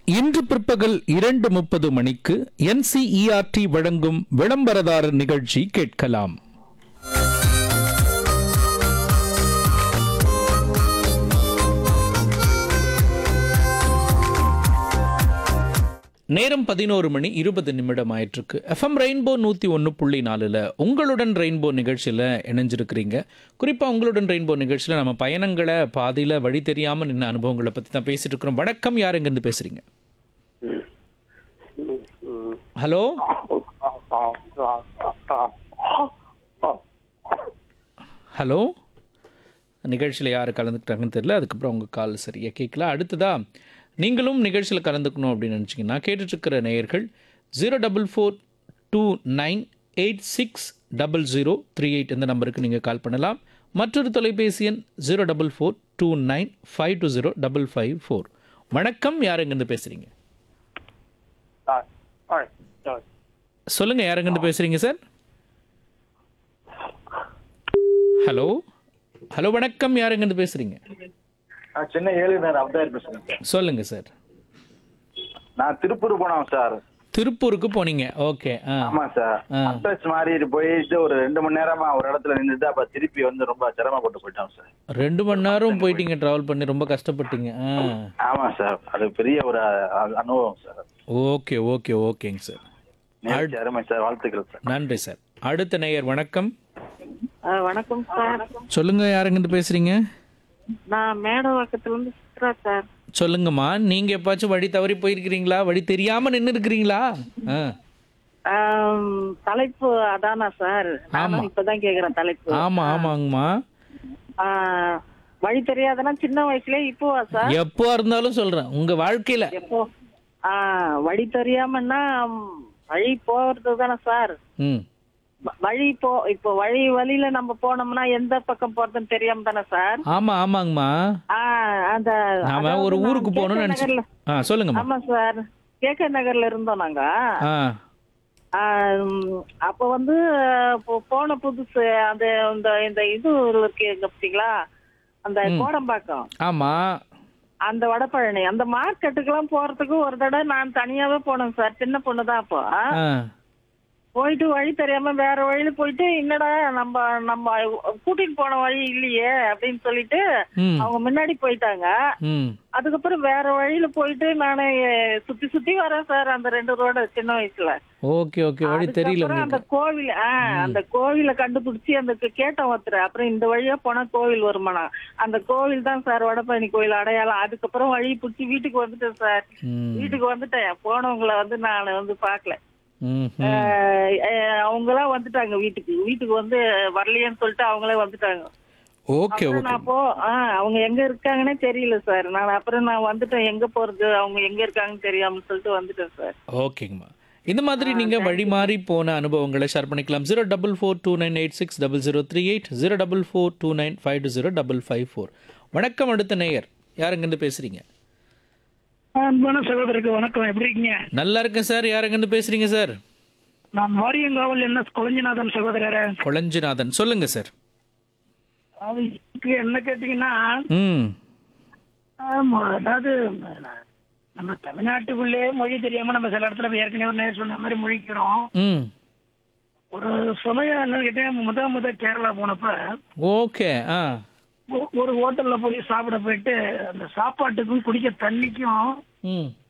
இன்று பிற்பகல் இரண்டு முப்பது மணிக்கு என்சிஇஆர்டி வழங்கும் விளம்பரதாரர் நிகழ்ச்சி கேட்கலாம் நேரம் பதினோரு மணி இருபது நிமிடம் ஆயிட்டிருக்கு எஃப்எம் ரெயின்போ நூற்றி ஒன்று புள்ளி நாலில் உங்களுடன் ரெயின்போ நிகழ்ச்சியில் இணைஞ்சிருக்கிறீங்க குறிப்பாக உங்களுடன் ரெயின்போ நிகழ்ச்சியில் நம்ம பயணங்களை பாதியில் வழி தெரியாமல் நின்ன அனுபவங்களை பற்றி தான் பேசிட்டு இருக்கிறோம் வணக்கம் யார் எங்கேருந்து பேசுகிறீங்க ஹலோ ஹலோ நிகழ்ச்சியில் யார் கலந்துக்கிட்டாங்கன்னு தெரியல அதுக்கப்புறம் உங்கள் கால் சரியாக கேட்கல அடுத்ததா நீங்களும் நிகழ்ச்சியில் கலந்துக்கணும் அப்படின்னு நினச்சிங்கன்னா கேட்டுட்ருக்கிற நேயர்கள் zero double four two nine eight six double zero three eight இந்த நம்பருக்கு நீங்கள் கால் பண்ணலாம் மற்றொரு தொலைபேசி எண் zero double four two nine five two zero double five four வணக்கம் யார் எங்கேருந்து பேசுகிறீங்க சொல்லுங்கள் யார் எங்கேருந்து பேசுகிறீங்க சார் ஹலோ ஹலோ வணக்கம் யார் எங்கேருந்து பேசுகிறீங்க நான் சின்ன ஏழு நேரம் அப்தார் பேசுறேன் சார். சொல்லுங்கள் சார் நான் திருப்பூர் போனோம் சார் திருப்பூருக்கு போனீங்க ஓகே ஆ ஆமா சார் ஆ. அட்ரஸ் மாறிட்டு போயிட்டு ஒரு ரெண்டு மணி நேரமா ஒரு இடத்துல நின்றுட்டு அப்ப திருப்பி வந்து ரொம்ப சிரமப்பட்டு போயிட்டோம் சார் ரெண்டு மணி நேரம் போயிட்டீங்க ட்ராவல் பண்ணி ரொம்ப கஷ்டப்பட்டீங்க ஆ ஆமா சார் அது பெரிய ஒரு அ- அனுபவம் சார் ஓகே ஓகே ஓகேங்க சார் நேர்ச்சி அருமை சார் வாழ்த்துக்கள் சார் நன்றி சார் அடுத்த நேயர் வணக்கம் ஆ, வணக்கம் சார் சொல்லுங்க யாருங்கிட்ட பேசுறீங்க நான் மேடவாக்கத்துல இருந்து சித்ரா சார் சொல்லுங்கம்மா நீங்க எப்பாச்சும் வழி தவறி போயிருக்கிறீங்களா வழி தெரியாம நின்று இருக்கிறீங்களா ஆ ஆம், தலைப்பு அதானா சார் நானும் இப்பதான் கேக்குறேன் தலைப்பு ஆமா ஆமாங்கம்மா ஆ, வழி தெரியாதுன்னா சின்ன வயசுல இப்போவா சார் எப்போ இருந்தாலும் சொல்றேன் உங்க வாழ்க்கையில எப்போ ஆ வழி தெரியாமன்னா ம், வழி போறது தானே சார் ம் வ- வழி போ இப்போ வழி வழியில நம்ம போனோம்னா எந்த பக்கம் போறதுன்னு தெரியாம தானே சார் ஆமா ஆமாங்கம்மா ஆ அந்த நாம அதாவது ஒரு நான் ஊருக்கு போகணும்னு கே.கே. நினைச்சு நகர்ல- ஆ சொல்லுங்கம்மா ஆமா சார் கேகே நகர்ல இருந்தோம் நாங்க ஆ ஆம், அப்ப வந்து போ- போன புதுசு அந்த இந்த இந்த இது இருக்கு எங்க பார்த்தீங்களா அந்த கோடம்பாக்கம் ஆமா அந்த வடபழனி அந்த மார்க்கெட்டுக்கெல்லாம் போறதுக்கு ஒரு தடவை நான் தனியாவே போனேன் சார் சின்ன பொண்ணு தான் அப்போ ஆ போயிட்டு வழி தெரியாம வேற வழியில போயிட்டு என்னடா நம்ம நம்ம கூட்டிட்டு போன வழி இல்லையே அப்படின்னு சொல்லிட்டு ம் அவங்க முன்னாடி போயிட்டாங்க ம் அதுக்கப்புறம் வேற வழியில போயிட்டு நானு சுத்தி சுத்தி வரேன் சார் அந்த ரெண்டு ரோடு சின்ன வயசுல ஓகே ஓகே வழி தெரியல அதுக்கப்புறம் அந்த உங்களுக்கு கோவில் ஆ, அந்த கோவில கண்டுபிடிச்சி அந்த கே- கேட்டோம் ஒருத்தர் அப்புறம் இந்த வழியா போனா கோவில் வருமானா அந்த கோவில் தான் சார் வடபழனி கோவில் அடையாளம் அதுக்கப்புறம் வழி பிடிச்சி வீட்டுக்கு வந்துட்டேன் சார் ம் வீட்டுக்கு வந்துட்டேன் போனவங்கள வந்து நான் வந்து பார்க்கல ம் ம். அவங்க எல்லாம் வந்துட்டாங்க வீட்டுக்கு வீட்டுக்கு வந்து வரலையேன்னு சொல்லிட்டு அவங்களே வந்துட்டாங்க ஓகே அப்புறம் ஓகே நான் போ ஆ, அவங்க எங்க இருக்காங்கன்னே தெரியல சார் நான் அப்புறம் நான் வந்துட்டேன் எங்க போறது அவங்க எங்க இருக்காங்கன்னு தெரியாம சொல்லிட்டு வந்துட்டேன் சார் ஓகேங்கம்மா இந்த மாதிரி நீங்க வழி மாறி போன அனுபவங்களை ஷேர் பண்ணிக்கலாம் zero double four two nine eight six double zero three eight zero double four two nine five two zero double five four வணக்கம் அடுத்த நேயர் யாருங்கன்னு பேசுறீங்க அன்பான சகோதரருக்கு வணக்கம் எப்படி இருக்கீங்க நல்லா இருக்கேன் சார் யாருங்கன்னு பேசுறீங்க சார் நான் வாரியங்காவல் என்ன கொளஞ்சிநாதன் சகோதரர் கொளஞ்சிநாதன் சொல்லுங்க சார் அது இதுக்கு என்ன கேட்டீங்கன்னா ம் ஆமா, அதாவது நம்ம தமிழ்நாட்டுக்குள்ளே மொழி தெரியாம நம்ம சில இடத்துல ஏற்கனவே ஒரு நேரம் சொன்ன மாதிரி முழிக்கிறோம் ம் ஒரு சமயம் என்ன கேட்டேன் முத முத கேரளா போனப்ப ஓகே ஆ ஒ- ஒரு ஹோட்டல்ல போய் சாப்பிட போயிட்டு அந்த சாப்பாட்டுக்கும் குடிக்க தண்ணிக்கும் ம்